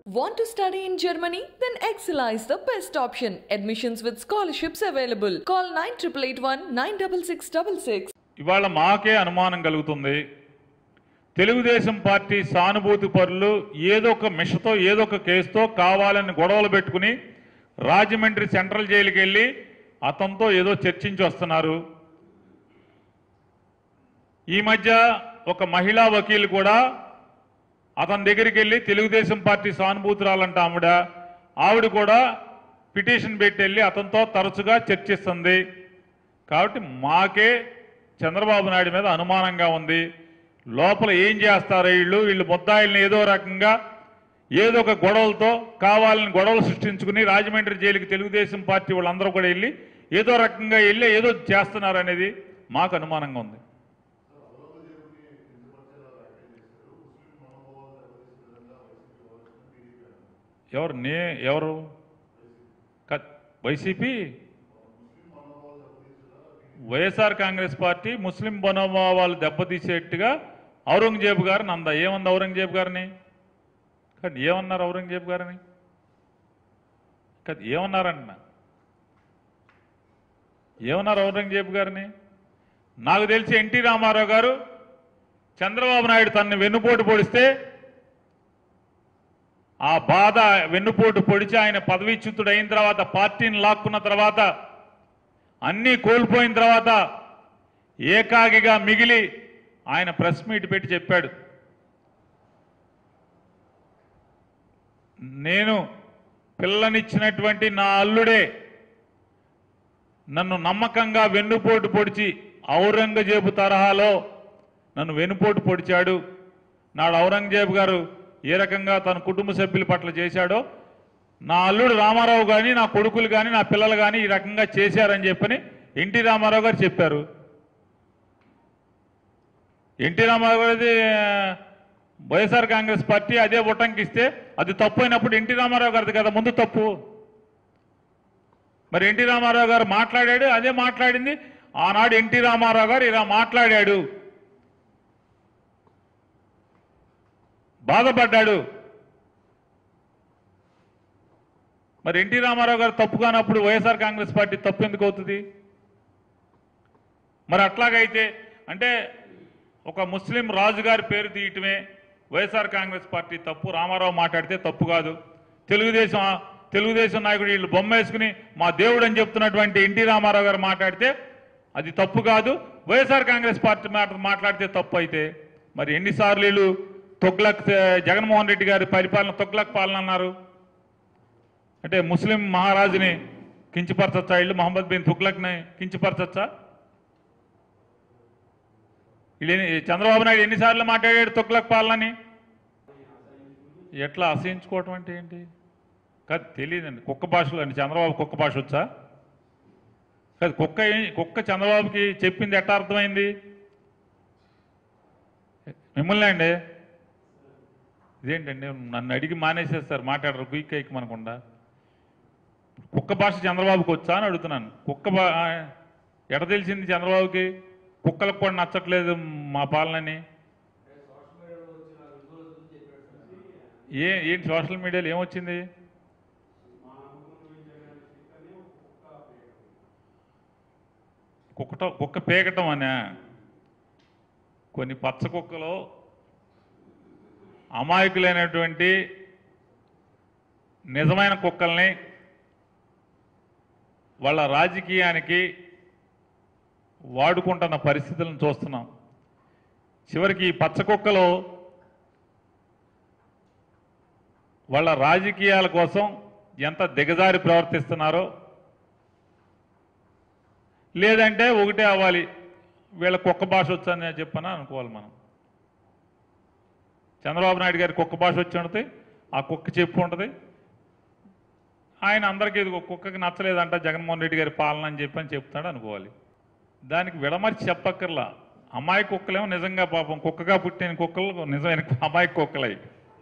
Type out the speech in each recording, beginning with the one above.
Want to study in Germany? Then Excella is the best option. Admissions with scholarships available. Call 9881 96666. ఇవాళ మాకే అనుమానం కలుగుతుంది Telugu Desam party సానుభూతి పరులు ఏదో ఒక మిషతో ఏదో ఒక కేసుతో కావాలని గొడవలు పెట్టుకుని రాజమండ్రి సెంట్రల్ జైలుకి వెళ్ళి అతనితో ఏదో చర్చించి వస్తున్నారు ఈ మధ్య ఒక మహిళా వకీలు కూడా అతని దగ్గరికి వెళ్ళి తెలుగుదేశం పార్టీ సానుభూతురాలంట ఆవిడ ఆవిడ కూడా పిటిషన్ పెట్టి వెళ్ళి అతనితో తరచుగా చర్చిస్తుంది కాబట్టి మాకే చంద్రబాబు నాయుడు మీద అనుమానంగా ఉంది లోపల ఏం చేస్తారో వీళ్ళు వీళ్ళు ముద్దాయిల్ని ఏదో రకంగా ఏదో ఒక గొడవలతో కావాలని గొడవలు సృష్టించుకుని రాజమండ్రి జైలుకి తెలుగుదేశం పార్టీ వాళ్ళందరూ కూడా వెళ్ళి ఏదో రకంగా వెళ్ళి ఏదో చేస్తున్నారు అనేది మాకు అనుమానంగా ఉంది ఎవరు నే ఎవరు క- వైసీపీ వైఎస్ఆర్ కాంగ్రెస్ పార్టీ ముస్లిం మనోభావాలు దెబ్బతీసేట్టుగా ఔరంగజేబు గారిని అందా ఏమంది ఔరంగజేబు గారిని కానీ ఏమన్నారు ఔరంగజేబు గారిని కాదు ఏమన్నారంట ఏమన్నారు ఔరంగజేబు గారిని నాకు తెలిసి ఎన్టీ రామారావు గారు చంద్రబాబు నాయుడు తనని వెన్నుపోటు పొడిస్తే ఆ బాధ వెన్నుపోటు పొడిచి ఆయన పదవీచ్యుతుడు అయిన తర్వాత పార్టీని లాక్కున్న తర్వాత అన్నీ కోల్పోయిన తర్వాత ఏకాగిగా మిగిలి ఆయన ప్రెస్ మీట్ పెట్టి చెప్పాడు నేను పిల్లనిచ్చినటువంటి నా అల్లుడే నన్ను నమ్మకంగా వెన్నుపోటు పొడిచి ఔరంగజేబు తరహాలో నన్ను వెన్నుపోటు పొడిచాడు నాడు ఔరంగజేబు గారు ఏ రకంగా తన కుటుంబ సభ్యుల పట్ల చేశాడో నా అల్లుడు రామారావు కానీ నా కొడుకులు కానీ నా పిల్లలు కానీ ఈ రకంగా చేశారని చెప్పని ఎన్టీ రామారావు గారు చెప్పారు ఎన్టీ రామారావు గారిది ఆ, వైఎస్ఆర్ కాంగ్రెస్ పార్టీ అదే ఉటంకిస్తే అది తప్పు అయినప్పుడు ఎన్టీ రామారావు గారిది కదా ముందు తప్పు మరి ఎన్టీ రామారావు గారు మాట్లాడాడు అదే మాట్లాడింది ఆనాడు ఎన్టీ రామారావు గారు ఇలా మాట్లాడాడు బాధపడ్డాడు మరి ఎన్టీ రామారావు గారు తప్పు కానప్పుడు వైఎస్ఆర్ కాంగ్రెస్ పార్టీ తప్పు ఎందుకు అవుతుంది మరి అట్లాగైతే అంటే ఒక ముస్లిం రాజుగారి పేరు తీయటమే వైఎస్ఆర్ కాంగ్రెస్ పార్టీ తప్పు రామారావు మాట్లాడితే తప్పు కాదు తెలుగుదేశం తెలుగుదేశం నాయకుడు వీళ్ళు బొమ్మ వేసుకుని మా దేవుడు అని చెప్తున్నటువంటి ఎన్టీ రామారావు గారు మాట్లాడితే అది తప్పు కాదు వైఎస్ఆర్ కాంగ్రెస్ పార్టీ మాట మాట్లాడితే తప్పు అయితే మరి ఎన్నిసార్లు వీళ్ళు తొగ్లక్ జగన్మోహన్ రెడ్డి గారి పరిపాలన తొగ్లక్ పాలన అన్నారు అంటే ముస్లిం మహారాజుని కించపరచచ్చా వీళ్ళు మహమ్మద్ బిన్ తుగ్లక్ని కించపరచచ్చా వీళ్ళు ఎన్ని- చంద్రబాబు నాయుడు ఎన్నిసార్లు మాట్లాడాడు తొక్లక్ పాలనని ఎట్లా అసహించుకోవటం అంటే ఏంటి కాదు తెలియదండి కుక్క భాషలో అండి చంద్రబాబు కుక్క భాష వచ్చా కాదు కుక్క ఏ- కుక్క చంద్రబాబుకి చెప్పింది ఎట్లా అర్థమైంది మిమ్మల్ని అండి ఇదేంటండి నన్ను అడిగి మానేసేస్తారు మాట్లాడరు క్విక్ ఎక్కి మనకుండా కుక్క భాష చంద్రబాబుకి వచ్చా అని అడుగుతున్నాను కుక్క బా ఆ, ఎట తెలిసింది చంద్రబాబుకి కుక్కలకు కూడా నచ్చట్లేదు మా పాలనని ఏ ఏంటి సోషల్ మీడియాలో ఏమొచ్చింది కుక్కట కుక్క పేకటం అనే కొన్ని పచ్చ కుక్కలు అమాయకులైనటువంటి నిజమైన కుక్కల్ని వాళ్ళ రాజకీయానికి వాడుకుంటున్న పరిస్థితులను చూస్తున్నాం చివరికి ఈ పచ్చ కుక్కలు వాళ్ళ రాజకీయాల కోసం ఎంత దిగజారి ప్రవర్తిస్తున్నారో లేదంటే ఒకటే అవ్వాలి వీళ్ళ కుక్క భాష వచ్చని చెప్పని అనుకోవాలి మనం చంద్రబాబు నాయుడు గారి కుక్క భాష వచ్చి ఉంటుంది ఆ కుక్క చెప్పు ఉంటుంది ఆయన అందరికీ ఇది కుక్కకి నచ్చలేదంట జగన్మోహన్ రెడ్డి గారి పాలన అని చెప్పి అని చెప్తాడు అనుకోవాలి దానికి విడమర్చి చెప్పక్కర్లా అమ్మాయి కుక్కలేమో నిజంగా పాపం కుక్కగా పుట్టిన కుక్కలు నిజమైన అమ్మాయి కుక్కలవి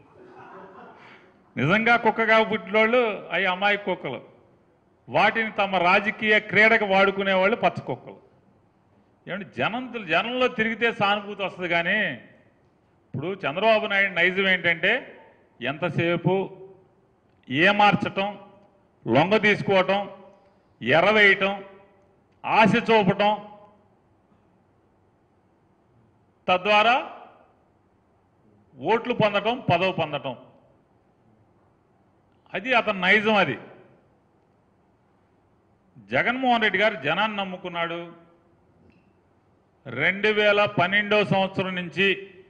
నిజంగా కుక్కగా పుట్టిన వాళ్ళు అవి అమ్మాయి కుక్కలు వాటిని తమ రాజకీయ క్రీడకు వాడుకునే వాళ్ళు పచ్చ కుక్కలు ఏమంటే జనం జనంలో తిరిగితే సానుభూతి వస్తుంది కానీ ఇప్పుడు చంద్రబాబు నాయుడు నైజం ఏంటంటే ఎంతసేపు ఏమార్చటం లొంగ తీసుకోవటం ఎరవేయటం ఆశ చూపటం తద్వారా ఓట్లు పొందటం పదవి పొందటం అది అతని నైజం అది జగన్మోహన్ రెడ్డి గారు జనాన్ని నమ్ముకున్నాడు రెండు వేల పన్నెండవ సంవత్సరం నుంచి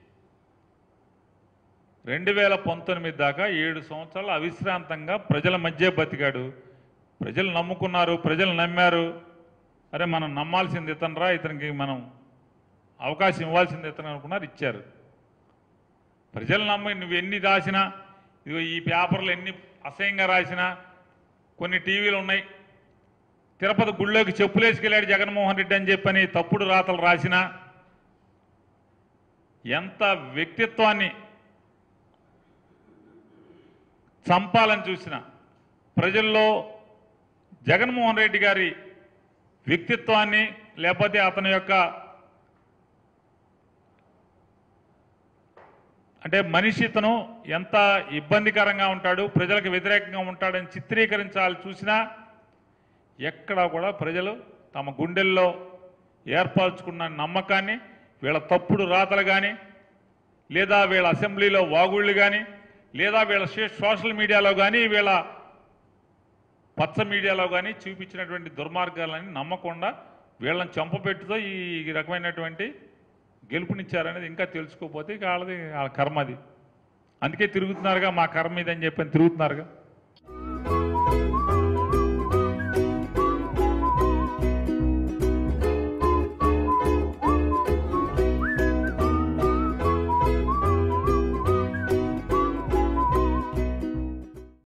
రెండు వేల పంతొమ్మిది దాకా ఏడు సంవత్సరాలు అవిశ్రాంతంగా ప్రజల మధ్య బతికాడు ప్రజలు నమ్ముకున్నారు ప్రజలు నమ్మారు అరే మనం నమ్మాల్సింది ఇతనరా ఇతనికి మనం అవకాశం ఇవ్వాల్సింది ఇతను అనుకున్నారు ఇచ్చారు ప్రజలు నమ్మి నువ్వు ఎన్ని రాసినా ఇదిగో ఈ పేపర్లు ఎన్ని అసహ్యంగా రాసినా కొన్ని టీవీలు ఉన్నాయి తిరుపతి గుళ్ళోకి చెప్పులేసుకెళ్ళాడు జగన్మోహన్ రెడ్డి అని చెప్పని తప్పుడు రాతలు రాసినా ఎంత వ్యక్తిత్వాన్ని చంపాలని చూసిన ప్రజల్లో జగన్మోహన్ రెడ్డి గారి వ్యక్తిత్వాన్ని లేకపోతే అతని యొక్క అంటే మనిషి ఇతను ఎంత ఇబ్బందికరంగా ఉంటాడు ప్రజలకు వ్యతిరేకంగా ఉంటాడని చిత్రీకరించాలి చూసినా ఎక్కడా కూడా ప్రజలు తమ గుండెల్లో ఏర్పరచుకున్న నమ్మకాన్ని వీళ్ళ తప్పుడు రాతలు కానీ లేదా వీళ్ళ అసెంబ్లీలో వాగుళ్ళు కానీ లేదా వీళ్ళ సే- సోషల్ మీడియాలో కానీ వీళ్ళ పచ్చ మీడియాలో కానీ చూపించినటువంటి దుర్మార్గాలని నమ్మకుండా వీళ్ళని చంపపెట్టుతో ఈ రకమైనటువంటి గెలుపునిచ్చారనేది ఇంకా తెలుసుకోకపోతే ఇక వాళ్ళది వాళ్ళ కర్మ అది అందుకే తిరుగుతున్నారుగా మా కర్మ ఇది అని చెప్పని తిరుగుతున్నారుగా